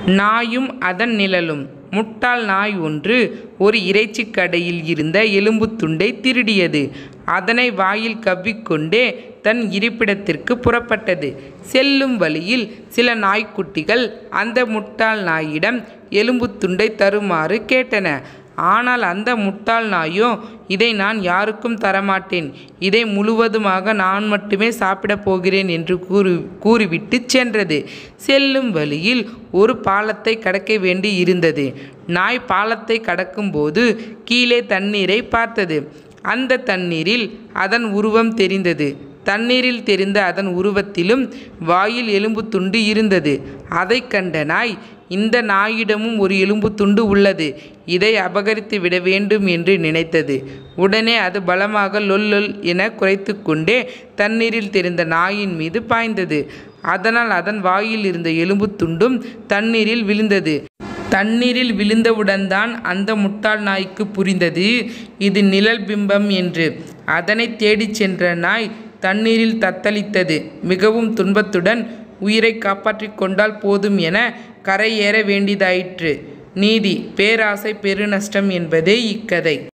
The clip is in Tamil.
நாயும் அதன் நிழலும் முட்டாள் நாய் ஒன்று ஒரு இறைச்சிக் கடையில் இருந்த எலும்புத் துண்டை திருடியது அதனை வாயில் கவ்விக்கொண்டே தன் இருப்பிடத்திற்கு புறப்பட்டது செல்லும் வழியில் சில நாய்க்குட்டிகள் அந்த முட்டாள் நாயிடம் எலும்புத் துண்டை தருமாறு கேட்டன ஆனால் அந்த முட்டாள் நாயோ இதை நான் யாருக்கும் தரமாட்டேன் இதை முழுவதுமாக நான் மட்டுமே சாப்பிடப் போகிறேன் என்று கூறி கூறிவிட்டு சென்றது செல்லும் வழியில் ஒரு பாலத்தை கடக்க வேண்டி இருந்தது நாய் பாலத்தை கடக்கும்போது கீழே தண்ணீரை பார்த்தது அந்த தண்ணீரில் அதன் உருவம் தெரிந்தது தண்ணீரில் தெரிந்த அதன் உருவத்திலும் வாயில் எலும்பு துண்டு இருந்தது அதை கண்ட நாய் இந்த நாயிடமும் ஒரு எலும்பு துண்டு உள்ளது இதை அபகரித்து விட வேண்டும் என்று நினைத்தது உடனே அது பலமாக லொல்லொல் என குறைத்து கொண்டே தண்ணீரில் தெரிந்த நாயின் மீது பாய்ந்தது அதனால் அதன் வாயில் இருந்த எலும்பு துண்டும் தண்ணீரில் விழுந்தது தண்ணீரில் விழுந்தவுடன் தான் அந்த முட்டாள் நாய்க்கு புரிந்தது இது நிழல் பிம்பம் என்று அதனை தேடிச் சென்ற நாய் தண்ணீரில் தத்தளித்தது மிகவும் துன்பத்துடன் உயிரை காப்பாற்றிக் கொண்டால் போதும் என கரை ஏற வேண்டியதாயிற்று நீதி பேராசை பெருநஷ்டம் என்பதே இக்கதை